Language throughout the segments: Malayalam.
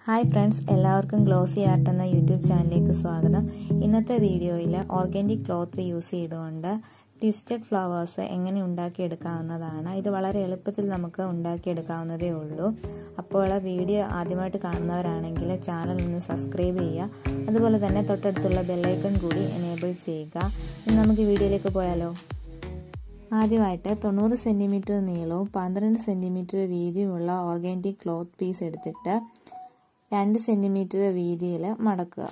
ഹായ് ഫ്രണ്ട്സ് എല്ലാവർക്കും ഗ്ലോസി ആർട്ട് എന്ന യൂട്യൂബ് ചാനലിലേക്ക് സ്വാഗതം ഇന്നത്തെ വീഡിയോയിൽ ഓർഗാനിക് ക്ലോത്ത് യൂസ് ചെയ്തുകൊണ്ട് ട്വിസ്റ്റഡ് ഫ്ലവേഴ്സ് എങ്ങനെ ഉണ്ടാക്കിയെടുക്കാവുന്നതാണ് ഇത് വളരെ എളുപ്പത്തിൽ നമുക്ക് ഉണ്ടാക്കിയെടുക്കാവുന്നതേ ഉള്ളൂ അപ്പോൾ വീഡിയോ ആദ്യമായിട്ട് കാണുന്നവരാണെങ്കിൽ ചാനൽ ഒന്ന് സബ്സ്ക്രൈബ് ചെയ്യുക അതുപോലെ തന്നെ തൊട്ടടുത്തുള്ള ബെല്ലൈക്കൺ കൂടി എനേബിൾ ചെയ്യുക ഇനി നമുക്ക് വീഡിയോയിലേക്ക് പോയാലോ ആദ്യമായിട്ട് തൊണ്ണൂറ് സെൻറ്റിമീറ്റർ നീളവും പന്ത്രണ്ട് സെൻറ്റിമീറ്റർ വീതിയുമുള്ള ഓർഗാനിക് ക്ലോത്ത് പീസ് എടുത്തിട്ട് രണ്ട് സെൻറ്റിമീറ്റർ വീതിയിൽ മടക്കുക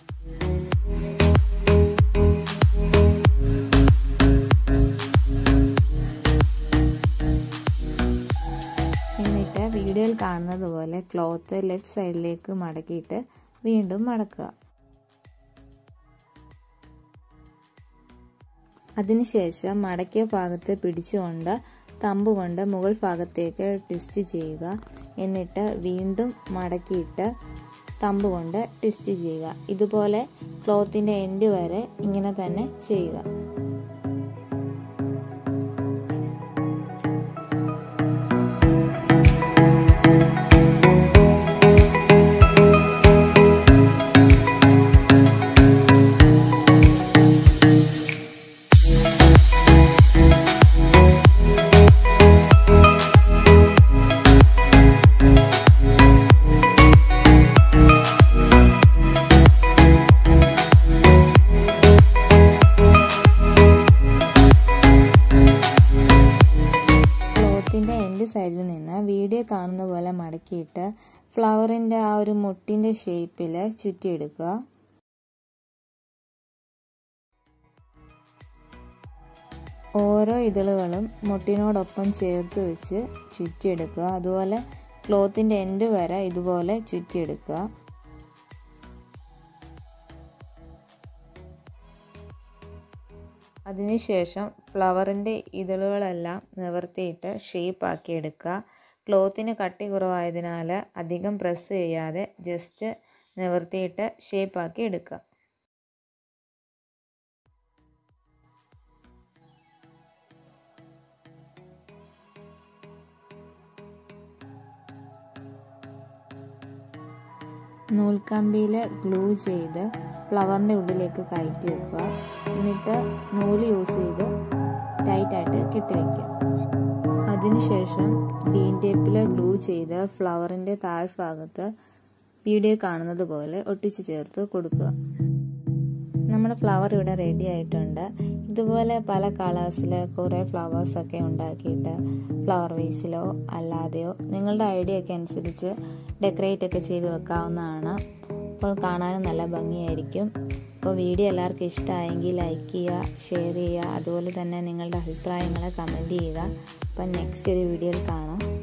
എന്നിട്ട് വീഡിയോയിൽ കാണുന്നത് പോലെ ക്ലോത്ത് ലെഫ്റ്റ് സൈഡിലേക്ക് മടക്കിയിട്ട് വീണ്ടും മടക്കുക അതിനുശേഷം മടക്കിയ ഭാഗത്ത് പിടിച്ചുകൊണ്ട് തമ്പ് കൊണ്ട് മുകൾ ഭാഗത്തേക്ക് ട്വിസ്റ്റ് ചെയ്യുക എന്നിട്ട് വീണ്ടും മടക്കിയിട്ട് തമ്പ് കൊണ്ട് ട്വിസ്റ്റ് ചെയ്യുക ഇതുപോലെ ക്ലോത്തിൻ്റെ എൻഡ് വരെ ഇങ്ങനെ തന്നെ ചെയ്യുക ക്ലോത്തിൻ്റെ എൻഡ് സൈഡിൽ നിന്ന് വീഡിയോ കാണുന്ന പോലെ മടക്കിയിട്ട് ഫ്ലവറിൻ്റെ ആ ഒരു മുട്ടിൻ്റെ ഷേപ്പിൽ ചുറ്റിയെടുക്കുക ഓരോ ഇതളുകളും മുട്ടിനോടൊപ്പം ചേർത്ത് വെച്ച് ചുറ്റിയെടുക്കുക അതുപോലെ ക്ലോത്തിൻ്റെ എൻഡ് വരെ ഇതുപോലെ ചുറ്റിയെടുക്കുക അതിനുശേഷം ഫ്ലവറിൻ്റെ ഇതളുകളെല്ലാം നിവർത്തിയിട്ട് ഷേപ്പാക്കി എടുക്കുക ക്ലോത്തിന് കട്ടി കുറവായതിനാൽ അധികം പ്രസ് ചെയ്യാതെ ജസ്റ്റ് നിവർത്തിയിട്ട് ഷേപ്പാക്കി എടുക്കുക നൂൽക്കമ്പിയിൽ ഗ്ലൂ ചെയ്ത് ഫ്ലവറിൻ്റെ ഉള്ളിലേക്ക് കയറ്റി വെക്കുക എന്നിട്ട് നൂല് യൂസ് ചെയ്ത് ടൈറ്റായിട്ട് കെട്ടിവെക്കുക അതിനുശേഷം ഗ്രീൻ ടേപ്പിൽ ഗ്ലൂ ചെയ്ത് ഫ്ലവറിൻ്റെ താഴ്ഭാഗത്ത് വീഡിയോ കാണുന്നത് പോലെ ഒട്ടിച്ചു ചേർത്ത് കൊടുക്കുക നമ്മുടെ ഫ്ലവർ ഇവിടെ റെഡി ആയിട്ടുണ്ട് ഇതുപോലെ പല കളേഴ്സിൽ കുറേ ഫ്ലവേഴ്സൊക്കെ ഉണ്ടാക്കിയിട്ട് ഫ്ലവർ വേസിലോ അല്ലാതെയോ നിങ്ങളുടെ ഐഡിയ ഒക്കെ അനുസരിച്ച് ഡെക്കറേറ്റ് ഒക്കെ ചെയ്ത് വെക്കാവുന്നതാണ് അപ്പോൾ കാണാനും നല്ല ഭംഗിയായിരിക്കും അപ്പോൾ വീഡിയോ എല്ലാവർക്കും ഇഷ്ടമായെങ്കിൽ ലൈക്ക് ചെയ്യുക ഷെയർ ചെയ്യുക അതുപോലെ തന്നെ നിങ്ങളുടെ അഭിപ്രായങ്ങൾ കമൻറ്റ് ചെയ്യുക അപ്പം നെക്സ്റ്റ് ഒരു വീഡിയോയിൽ കാണാം